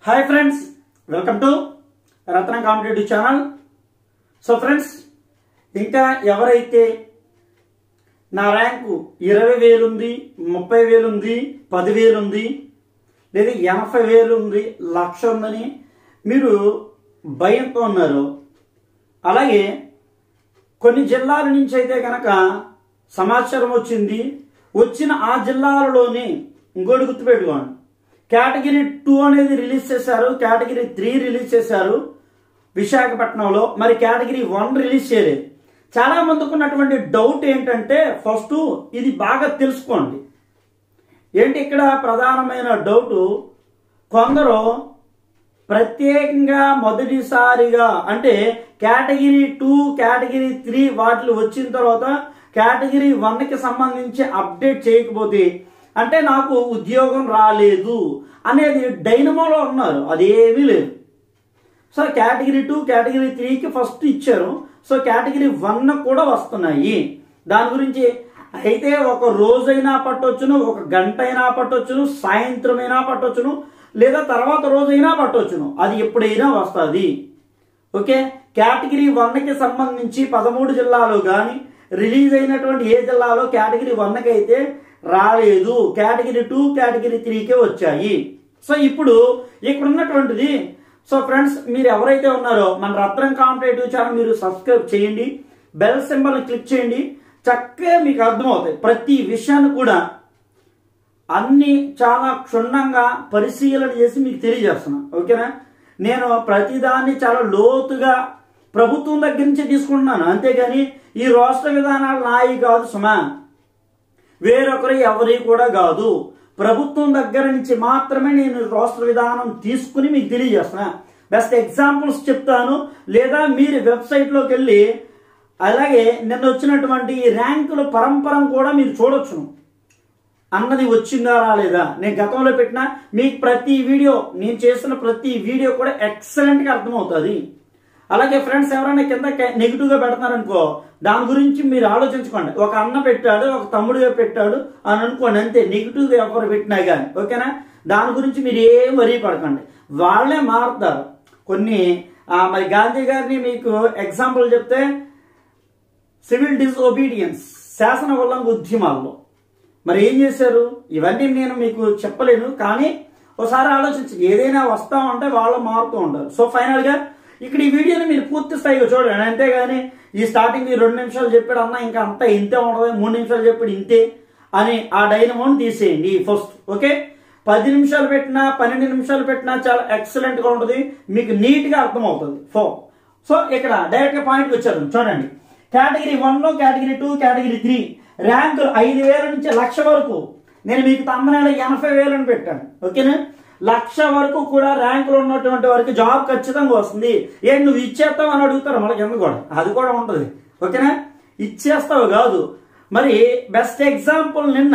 hi friends welcome to Ratna competitive channel so friends ఇంకా ఎవరైతే నా ర్యాంకు ఇరవై వేలు ఉంది ముప్పై వేలు ఉంది పదివేలు ఉంది లేదా ఎనభై వేలు ఉంది లక్ష ఉందని మీరు భయంతో ఉన్నారు అలాగే కొన్ని జిల్లాల నుంచి అయితే కనుక సమాచారం వచ్చింది వచ్చిన ఆ జిల్లాలలోని ఇంకోటి గుర్తుపెట్టుకోండి కేటగిరీ టూ అనేది రిలీజ్ చేశారు కేటగిరీ త్రీ రిలీజ్ చేశారు విశాఖపట్నంలో మరి కేటగిరీ వన్ రిలీజ్ చేయలేదు చాలా మందికి ఉన్నటువంటి డౌట్ ఏంటంటే ఫస్ట్ ఇది బాగా తెలుసుకోండి ఏంటి ఇక్కడ ప్రధానమైన డౌట్ కొందరు ప్రత్యేకంగా మొదటిసారిగా అంటే కేటగిరీ టూ కేటగిరీ త్రీ వాటిలో వచ్చిన తర్వాత కేటగిరీ వన్కి సంబంధించి అప్డేట్ చేయకపోతే అంటే నాకు ఉద్యోగం రాలేదు అనేది డైనమోలో ఉన్నారు అదేమీ లేదు సో కేటగిరీ టూ కేటగిరీ త్రీకి ఫస్ట్ ఇచ్చారు సో కేటగిరీ వన్ కూడా వస్తున్నాయి దాని గురించి అయితే ఒక రోజైనా పట్టొచ్చును ఒక గంట అయినా పట్టొచ్చును సాయంత్రం అయినా పట్టొచ్చును లేదా తర్వాత రోజైనా పట్టొచ్చును అది ఎప్పుడైనా వస్తుంది ఓకే కేటగిరీ వన్కి సంబంధించి పదమూడు జిల్లాలో కానీ రిలీజ్ అయినటువంటి ఏ జిల్లాలో కేటగిరీ వన్కి అయితే రాలేదు కేటగిరీ టూ కేటగిరీ త్రీకే వచ్చాయి సో ఇప్పుడు ఇక్కడ ఉన్నటువంటిది సో ఫ్రెండ్స్ మీరు ఎవరైతే ఉన్నారో మన రత్నం కాంపిటేటివ్ ఛానల్ మీరు సబ్స్క్రైబ్ చేయండి బెల్ సింబల్ని క్లిక్ చేయండి చక్కగా మీకు అర్థమవుతాయి ప్రతి విషయాన్ని కూడా అన్ని చాలా క్షుణ్ణంగా పరిశీలన చేసి మీకు తెలియజేస్తున్నా ఓకేనా నేను ప్రతిదాన్ని చాలా లోతుగా ప్రభుత్వం దగ్గర నుంచి తీసుకుంటున్నాను అంతేగాని ఈ రాష్ట్ర విధానాలు నాయి కాదు సుమా వేరొకరి ఎవరి కూడా కాదు ప్రభుత్వం దగ్గర నుంచి మాత్రమే నేను రాష్ట్ర విధానం తీసుకుని మీకు తెలియజేస్తున్నా బెస్ట్ ఎగ్జాంపుల్స్ చెప్తాను లేదా మీరు వెబ్సైట్లోకి వెళ్ళి అలాగే నిన్న వచ్చినటువంటి ఈ ర్యాంకుల పరంపరం కూడా మీరు చూడొచ్చును అన్నది వచ్చిందా రాలేదా నేను గతంలో పెట్టిన మీకు ప్రతి వీడియో నేను చేసిన ప్రతి వీడియో కూడా ఎక్సలెంట్గా అర్థమవుతుంది అలాగే ఫ్రెండ్స్ ఎవరైనా కింద నెగిటివ్గా పెడతారనుకో దాని గురించి మీరు ఆలోచించుకోండి ఒక అన్న పెట్టాడు ఒక తమ్ముడుగా పెట్టాడు అని అనుకోండి అంతే నెగిటివ్గా ఎవరు పెట్టినా కానీ ఓకేనా దాని గురించి మీరు ఏం వరి పడకండి వాళ్ళే మారుతారు కొన్ని ఆ, మరి గాంధీ గారిని మీకు ఎగ్జాంపుల్ చెప్తే సివిల్ డిస్ఒబీడియన్స్ శాసన ఉల్లంఘ ఉద్యమాల్లో మరి ఏం చేశారు ఇవన్నీ నేను మీకు చెప్పలేను కానీ ఒకసారి ఆలోచించి ఏదైనా వస్తా ఉంటే వాళ్ళు మారుతూ ఉంటారు సో ఫైనల్ గా ఇక్కడ ఈ వీడియోని మీరు పూర్తి స్థాయిగా చూడండి అంతేగాని ఈ స్టార్టింగ్ ఈ రెండు నిమిషాలు చెప్పాడు అన్న ఇంకా అంతా ఇంతే ఉండదు మూడు నిమిషాలు చెప్పాడు ఇంతే అని ఆ డైనమోని తీసేయండి ఫస్ట్ ఓకే పది నిమిషాలు పెట్టినా పన్నెండు నిమిషాలు పెట్టినా చాలా ఎక్సలెంట్ గా ఉంటుంది మీకు నీట్ గా అర్థమవుతుంది ఫో సో ఇక్కడ డైరెక్ట్ గా పాయింట్ వచ్చారు చూడండి category one category two category three ర్యాంకులు ఐదు వేల నుంచి లక్ష వరకు నేను మీకు తమ్మనేల ఎనభై వేలను పెట్టాను ఓకేనా లక్ష వరకు కూడా ర్యాంకులు ఉన్నటువంటి వారికి జాబ్ ఖచ్చితంగా వస్తుంది ఏం నువ్వు ఇచ్చేస్తావు అని అడుగుతారు మనకి ఎందుకు కూడా అది కూడా ఉంటుంది ఓకేనా ఇచ్చేస్తావు కాదు మరి బెస్ట్ ఎగ్జాంపుల్ నిన్న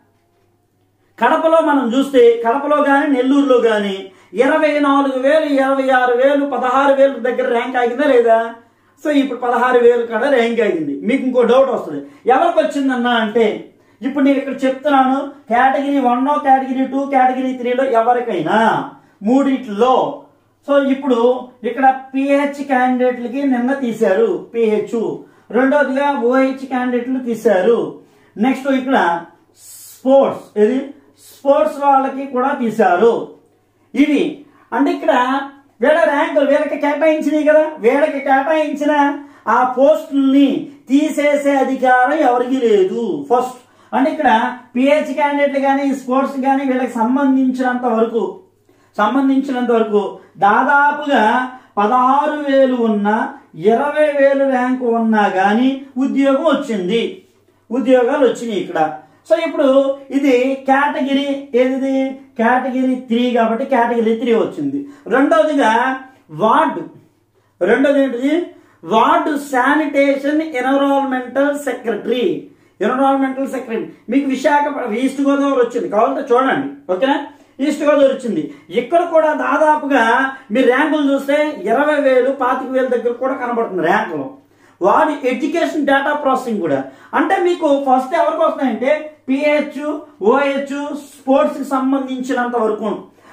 కడపలో మనం చూస్తే కడపలో కానీ నెల్లూరులో కానీ ఇరవై నాలుగు వేలు ఇరవై ఆరు వేలు పదహారు వేలు దగ్గర ర్యాంక్ ఆగిందా లేదా సో ఇప్పుడు పదహారు వేలు కాడ ర్యాంక్ ఆగింది మీకు ఇంకో డౌట్ వస్తుంది ఎవరికి వచ్చిందన్నా అంటే ఇప్పుడు నేను ఇక్కడ చెప్తున్నాను category one category two category త్రీలో ఎవరికైనా మూడిట్లో సో ఇప్పుడు ఇక్కడ పిహెచ్ క్యాండిడేట్లకి నిన్న తీశారు పిహెచ్ రెండోదిగా ఓహెచ్ క్యాండిడేట్లు తీశారు నెక్స్ట్ ఇక్కడ స్పోర్ట్స్ ఇది స్పోర్ట్స్ వాళ్ళకి కూడా తీశారు ఇవి అంటే ఇక్కడ వీళ్ళ ర్యాంకులు వీళ్ళకి కేటాయించినాయి కదా వీళ్ళకి కేటాయించిన ఆ పోస్టుల్ని తీసేసే అధికారం ఎవరికి లేదు ఫస్ట్ అంటే ఇక్కడ పిహెచ్ క్యాండిడేట్లు కానీ స్పోర్ట్స్ కానీ వీళ్ళకి సంబంధించినంత వరకు సంబంధించినంత వరకు దాదాపుగా పదహారు వేలు ఉన్న ఇరవై వేలు ర్యాంకు ఉన్నా కానీ ఉద్యోగం వచ్చింది ఉద్యోగాలు వచ్చినాయి ఇక్కడ సో ఇప్పుడు ఇది కేటగిరీ ఏది కేటగిరీ త్రీ కాబట్టి కేటగిరీ త్రీ వచ్చింది రెండవదిగా వార్డు రెండోది ఏంటిది ward sanitation environmental secretary environmental secretary మీకు విశాఖ ఈస్ట్ గోదావరి వచ్చింది కావాలంటే చూడండి ఓకేనా ఈస్ట్ గోదావరి వచ్చింది ఇక్కడ కూడా దాదాపుగా మీరు ర్యాంకులు చూస్తే ఇరవై వేలు పాతిక వేలు దగ్గర కూడా కనబడుతుంది ర్యాంకులు వాడి ఎడ్యుకేషన్ డేటా ప్రాసెసింగ్ కూడా అంటే మీకు ఫస్ట్ ఎవరికి వస్తున్నాయంటే పిహెచ్ ఓహెచ్ స్పోర్ట్స్ కి సంబంధించినంత వరకు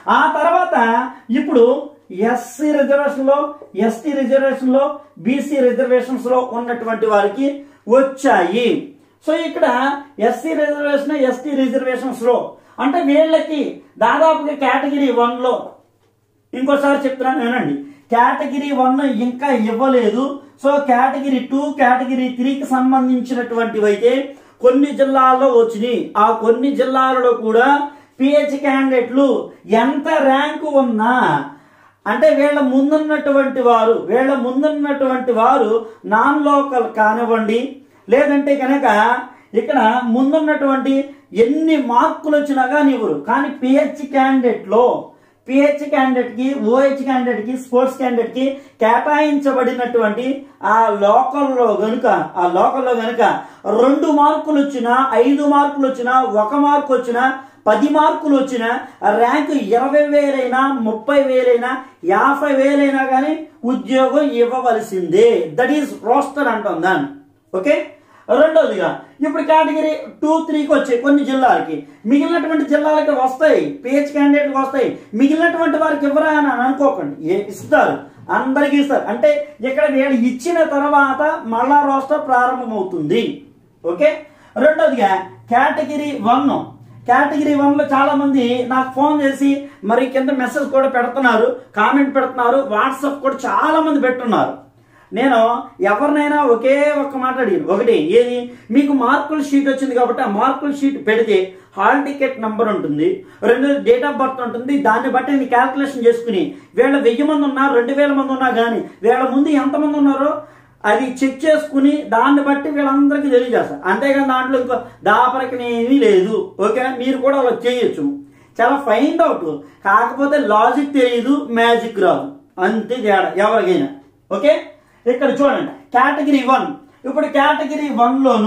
ఆ తర్వాత ఇప్పుడు ఎస్సీ రిజర్వేషన్ లో ఎస్టీ రిజర్వేషన్ లో బీసీ రిజర్వేషన్స్ లో ఉన్నటువంటి వారికి వచ్చాయి సో ఇక్కడ ఎస్సీ రిజర్వేషన్ ఎస్టీ రిజర్వేషన్స్ లో అంటే వీళ్ళకి దాదాపుగా కేటగిరీ వన్ లో ఇంకోసారి చెప్తున్నాను వినండి కేటగిరీ వన్ ఇంకా ఇవ్వలేదు సో కేటగిరీ టూ కేటగిరీ త్రీకి సంబంధించినటువంటివి అయితే కొన్ని జిల్లాల్లో వచ్చినాయి ఆ కొన్ని జిల్లాలలో కూడా పిహెచ్ క్యాండిడేట్లు ఎంత ర్యాంకు ఉన్నా అంటే వీళ్ళ ముందున్నటువంటి వారు వీళ్ళ ముందున్నటువంటి వారు నాన్ లోకల్ కానివ్వండి లేదంటే కనుక ఇక్కడ ముందున్నటువంటి ఎన్ని మార్కులు వచ్చినా కానీ ఇవ్వరు కానీ పిహెచ్ క్యాండిడేట్లో పిహెచ్ క్యాండిడేట్ కి ఓహెచ్ క్యాండిడేట్ కి స్పోర్ట్స్ క్యాండిడేట్ కి కేటాయించబడినటువంటి ఆ లోకల్లో గనుక ఆ లోకల్లో గనుక రెండు మార్కులు వచ్చినా ఐదు మార్కులు వచ్చినా ఒక మార్కు వచ్చినా పది మార్కులు వచ్చినా ర్యాంకు ఇరవై వేలైనా ముప్పై వేలైనా యాభై వేలైనా కానీ ఉద్యోగం ఇవ్వవలసిందే దట్ ఈస్ రోస్టర్ అంటాం దాన్ని ఓకే రెండోదిగా ఇప్పుడు కేటగిరీ టూ త్రీకి వచ్చాయి కొన్ని జిల్లాలకి మిగిలినటువంటి జిల్లాలకి వస్తాయి పిహెచ్ క్యాండిడేట్కి వస్తాయి మిగిలినటువంటి వారికి ఇవ్వరా అని అనుకోకండి ఏ- ఇస్తారు అందరికీ ఇస్తారు అంటే ఇక్కడ వీళ్ళు ఇచ్చిన తర్వాత మళ్ళా రోస్టర్ ప్రారంభమవుతుంది ఓకే రెండోదిగా కేటగిరీ వన్ కేటగిరీ వన్ లో చాలా మంది నాకు ఫోన్ చేసి మరి కింద మెసేజ్ కూడా పెడుతున్నారు కామెంట్ పెడుతున్నారు వాట్సాప్ కూడా చాలా మంది పెట్టున్నారు నేను ఎవరినైనా ఒకే ఒక్క మాట అడిగాను ఒకటి ఏది మీకు మార్కుల షీట్ వచ్చింది కాబట్టి ఆ మార్కుల షీట్ పెడితే హాల్ టికెట్ నంబర్ ఉంటుంది రెండు డేట్ ఆఫ్ బర్త్ ఉంటుంది దాన్ని బట్టి నేను క్యాల్కులేషన్ చేసుకుని వీళ్ళ వెయ్యి మంది ఉన్నా రెండు వేల మంది ఉన్నా కానీ వీళ్ళ ముందు ఎంతమంది ఉన్నారో అది చెక్ చేసుకుని దాన్ని బట్టి వీళ్ళందరికీ తెలియజేస్తారు అంతేగాని దాంట్లో ఇంకో దాపరకనేమీ లేదు ఓకేనా మీరు కూడా అలా చేయొచ్చు చాలా ఫైండ్ అవుట్ కాకపోతే లాజిక్ తెలియదు మ్యాజిక్ రాదు అంతే తేడా ఎవరికైనా ఓకే ఇక్కడ చూడండి కేటగిరీ వన్ ఇప్పుడు కేటగిరీ వన్ లోను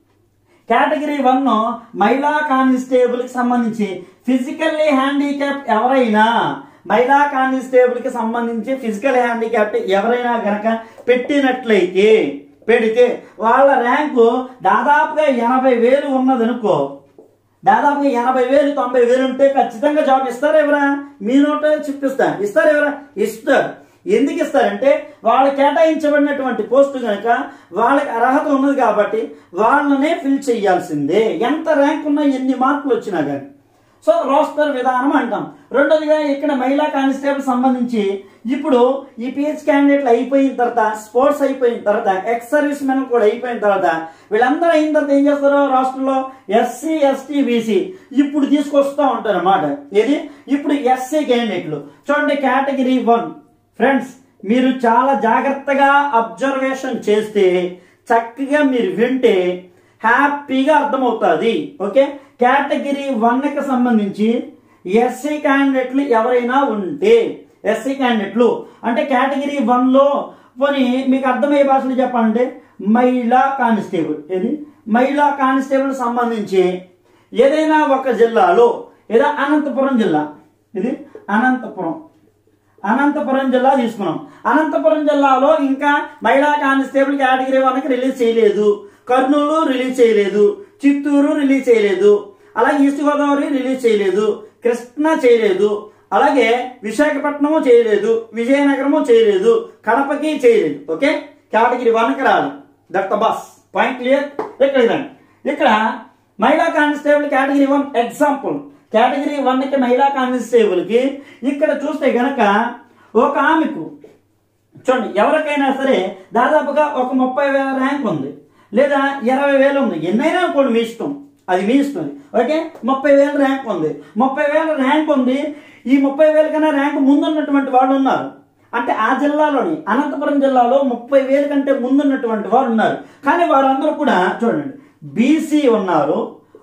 కేటగిరీ వన్ మహిళా కానిస్టేబుల్ కి సంబంధించి ఫిజికల్లీ హ్యాండిక్యాప్ ఎవరైనా మహిళా కానిస్టేబుల్ కి సంబంధించి ఫిజికల్ హ్యాండిక్యాప్ ఎవరైనా గనక పెట్టినట్లయితే పెడితే వాళ్ళ ర్యాంకు దాదాపుగా ఎనభై వేలు ఉన్నదనుకో దాదాపుగా ఎనభై వేలు తొంభై వేలు ఉంటే ఖచ్చితంగా జాబ్ ఇస్తారు ఎవరా మీ నోట చెప్పిస్తా ఇస్తారు ఎవరా ఇస్తారు ఎందుకు ఇస్తారంటే వాళ్ళు కేటాయించబడినటువంటి పోస్టు కనుక వాళ్ళకి అర్హత ఉన్నది కాబట్టి వాళ్ళనే ఫిల్ చేయాల్సిందే ఎంత ర్యాంక్ ఉన్నా ఎన్ని మార్కులు వచ్చినా కానీ సో రోస్టర్ విధానం అంటాం రెండోదిగా ఇక్కడ మహిళా కానిస్టేబుల్ సంబంధించి ఇప్పుడు ఈ పిహెచ్ క్యాండిడేట్లు అయిపోయిన తర్వాత స్పోర్ట్స్ అయిపోయిన తర్వాత ఎక్స్ సర్వీస్ మెన్ కూడా అయిపోయిన తర్వాత వీళ్ళందరూ అయిన తర్వాత ఏం చేస్తారు రాష్ట్రంలో ఎస్సీ ఎస్టీ బీసీ ఇప్పుడు తీసుకొస్తా ఉంటారు అన్నమాట ఇది ఇప్పుడు ఎస్సీ క్యాండిడేట్లు చూడండి కేటగిరీ వన్ ఫ్రెండ్స్ మీరు చాలా జాగ్రత్తగా అబ్జర్వేషన్ చేస్తే చక్కగా మీరు వింటే హ్యాపీగా అర్థమవుతుంది ఓకే కేటగిరీ వన్ కి సంబంధించి ఎస్సీ క్యాండిడేట్లు ఎవరైనా ఉంటే ఎస్సీ క్యాండిడేట్లు అంటే కేటగిరీ వన్ లో పోనీ మీకు అర్థమయ్యే భాషలో చెప్పాలంటే మహిళా కానిస్టేబుల్ ఏది మహిళా కానిస్టేబుల్ సంబంధించి ఏదైనా ఒక జిల్లాలో ఏదో అనంతపురం జిల్లా ఇది అనంతపురం అనంతపురం జిల్లా తీసుకున్నాం అనంతపురం జిల్లాలో ఇంకా మహిళా కానిస్టేబుల్ కేటగిరీ వన్కి రిలీజ్ చేయలేదు కర్నూలు రిలీజ్ చేయలేదు చిత్తూరు రిలీజ్ చేయలేదు అలాగే ఈస్ట్ గోదావరి రిలీజ్ చేయలేదు కృష్ణా చేయలేదు అలాగే విశాఖపట్నము చేయలేదు విజయనగరము చేయలేదు కడపకి చేయలేదు ఓకే కేటగిరీ వన్కి రాలి that the bus point clear ఇక్కడ ఇదండి ఇక్కడ మహిళా కానిస్టేబుల్ category one example category one కి మహిళా కానిస్టేబుల్ కి ఇక్కడ చూస్తే గనక ఒక ఆమెకు చూడండి ఎవరికైనా సరే దాదాపుగా ఒక ముప్పై వేల ర్యాంక్ ఉంది లేదా ఇరవై వేలు ఉంది ఎన్నైనా కూడా మీ ఇష్టం అది మీ ఇష్టం ఓకే ముప్పై వేల ర్యాంక్ ఉంది ముప్పై వేల ర్యాంక్ ఉంది ఈ ముప్పై వేల కన్నా ర్యాంక్ ముందున్నటువంటి వాళ్ళు ఉన్నారు అంటే ఆ జిల్లాలోని అనంతపురం జిల్లాలో ముప్పై వేల కంటే ముందున్నటువంటి వారు ఉన్నారు కానీ వారందరూ కూడా చూడండి బీసీ ఉన్నారు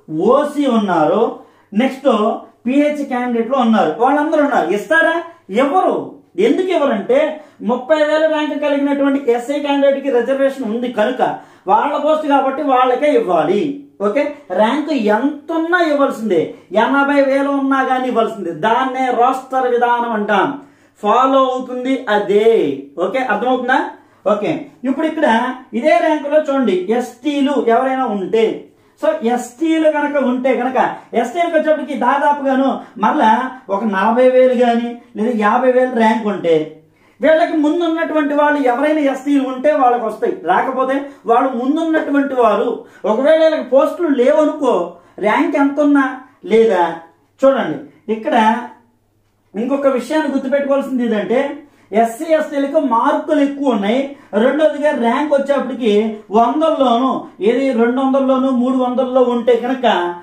ఓసీ ఉన్నారు నెక్స్ట్ పిహెచ్ క్యాండిడేట్లు ఉన్నారు వాళ్ళందరూ ఉన్నారు ఇస్తారా ఎవరు ఎందుకు ఇవ్వరంటే ముప్పై వేల ర్యాంక్ కలిగినటువంటి ఎస్ఐ క్యాండిడేట్ కి రిజర్వేషన్ ఉంది కనుక వాళ్ళ పోస్ట్ కాబట్టి వాళ్ళకే ఇవ్వాలి ఓకే ర్యాంకు ఎంత ఉన్నా ఇవ్వాల్సిందే ఎనభై వేలు ఉన్నా కానీ ఇవ్వాల్సిందే దాన్నే రోస్టర్ విధానం అంటాం ఫాలో అవుతుంది అదే ఓకే అర్థమవుతుందా ఓకే ఇప్పుడు ఇక్కడ ఇదే ర్యాంకులో చూడండి ఎస్టీలు ఎవరైనా ఉంటే సో ఎస్టీలు కనుక ఉంటే కనుక ఎస్టీలకు వచ్చేప్పటికి దాదాపుగాను మరలా ఒక నలభై వేలు కానీ లేదా యాభై వేలు ర్యాంక్ ఉంటే వీళ్ళకి ముందున్నటువంటి వాళ్ళు ఎవరైనా ఎస్టీలు ఉంటే వాళ్ళకి వస్తాయి రాకపోతే వాళ్ళు ముందున్నటువంటి వారు ఒకవేళ వీళ్ళకి పోస్టులు లేవనుకో ర్యాంక్ ఎంత ఉన్నా లేదా చూడండి ఇక్కడ ఇంకొక విషయాన్ని గుర్తుపెట్టుకోవాల్సింది ఏంటంటే ఎస్సీ ఎస్టీలకు మార్కులు ఎక్కువ ఉన్నాయి రెండోదిగా ర్యాంక్ వచ్చేప్పటికి వందల్లోనూ ఏది రెండు వందల్లోనూ మూడు వందల్లో ఉంటే కనుక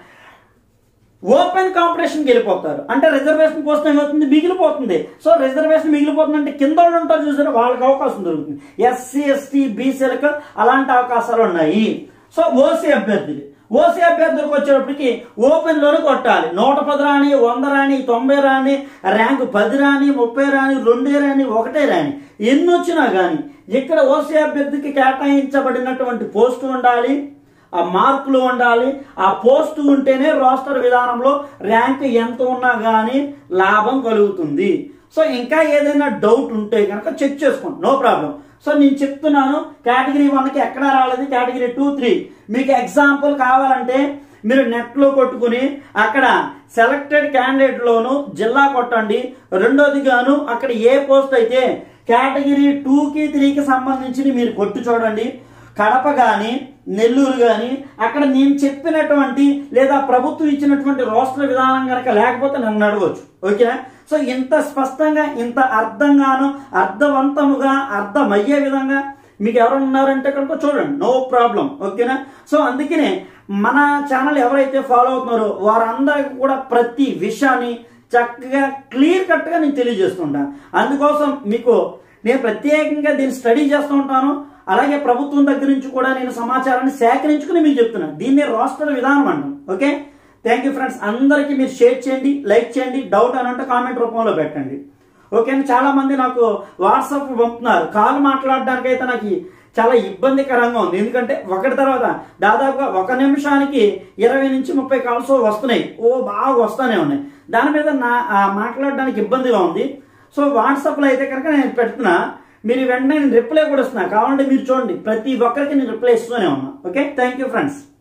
ఓపెన్ కాంపిటీషన్కి వెళ్ళిపోతారు అంటే రిజర్వేషన్ కోసం ఏమవుతుంది మిగిలిపోతుంది సో రిజర్వేషన్ మిగిలిపోతుంది అంటే కింద వాళ్ళు ఉంటారు చూసారు వాళ్ళకి అవకాశం దొరుకుతుంది ఎస్సీ ఎస్టీ బీసీలకు అలాంటి అవకాశాలు ఉన్నాయి సో ఓసీ అభ్యర్థులు ఓసీ అభ్యర్థులకు వచ్చేటప్పటికి ఓపెన్ లోనే కొట్టాలి నూట పది రాని వంద రాని తొంభై రాని ర్యాంకు పది రాని ముప్పై రాని రెండే రాని ఒకటే రాని ఎన్ని వచ్చినా కానీ ఇక్కడ ఓసీ అభ్యర్థికి కేటాయించబడినటువంటి పోస్టు ఉండాలి ఆ మార్కులు ఉండాలి ఆ పోస్ట్ ఉంటేనే రోస్టర్ విధానంలో ర్యాంక్ ఎంత ఉన్నా కానీ లాభం కలుగుతుంది సో ఇంకా ఏదైనా డౌట్ ఉంటే కనుక చెక్ చేసుకోండి నో ప్రాబ్లం సో నేను చెప్తున్నాను కేటగిరీ వన్కి ఎక్కడ రాలేదు కేటగిరీ టూ త్రీ మీకు ఎగ్జాంపుల్ కావాలంటే మీరు నెట్లో కొట్టుకుని అక్కడ సెలెక్టెడ్ క్యాండిడేట్లోను జిల్లా కొట్టండి రెండోది గాను అక్కడ ఏ పోస్ట్ అయితే కేటగిరీ టూకి త్రీకి సంబంధించి మీరు కొట్టు చూడండి కడప కానీ నెల్లూరు కానీ అక్కడ నేను చెప్పినటువంటి లేదా ప్రభుత్వం ఇచ్చినటువంటి రోస్టర్ విధానం కనుక లేకపోతే నన్ను అడగవచ్చు ఓకేనా సో ఇంత స్పష్టంగా ఇంత అర్థంగాను అర్థవంతముగా అర్థమయ్యే విధంగా మీకు ఎవరు ఉన్నారంటే కనుక చూడండి నో ప్రాబ్లం ఓకేనా సో అందుకనే మన ఛానల్ ఎవరైతే ఫాలో అవుతున్నారో వారందరికీ కూడా ప్రతి విషయాన్ని చక్కగా క్లియర్ కట్గా నేను తెలియజేస్తుంటాను అందుకోసం మీకు నేను ప్రత్యేకంగా దీన్ని స్టడీ చేస్తూ ఉంటాను అలాగే ప్రభుత్వం దగ్గర నుంచి కూడా నేను సమాచారాన్ని సేకరించుకుని మీకు చెప్తున్నాను దీన్ని రాష్ట్ర విధానం అంటాం ఓకే థ్యాంక్ యూ ఫ్రెండ్స్ అందరికీ మీరు షేర్ చేయండి లైక్ చేయండి డౌట్ అని అంటే కామెంట్ రూపంలో పెట్టండి ఓకే చాలా మంది నాకు వాట్సాప్ పంపుతున్నారు కాల్ మాట్లాడడానికి అయితే నాకు చాలా ఇబ్బందికరంగా ఉంది ఎందుకంటే ఒకటి తర్వాత దాదాపుగా ఒక నిమిషానికి ఇరవై నుంచి ముప్పై కాల్స్ వస్తున్నాయి ఓ బాగా వస్తూనే ఉన్నాయి దాని మీద నా ఆ, మాట్లాడడానికి ఇబ్బందిగా ఉంది సో వాట్సాప్లో అయితే కనుక నేను పెడుతున్నా మీరు వెంటనే నేను రిప్లై కూడా ఇస్తున్నా కావాలంటే మీరు చూడండి ప్రతి ఒక్కరికి నేను రిప్లై ఇస్తూనే ఉన్నా ఓకే థ్యాంక్ యూ ఫ్రెండ్స్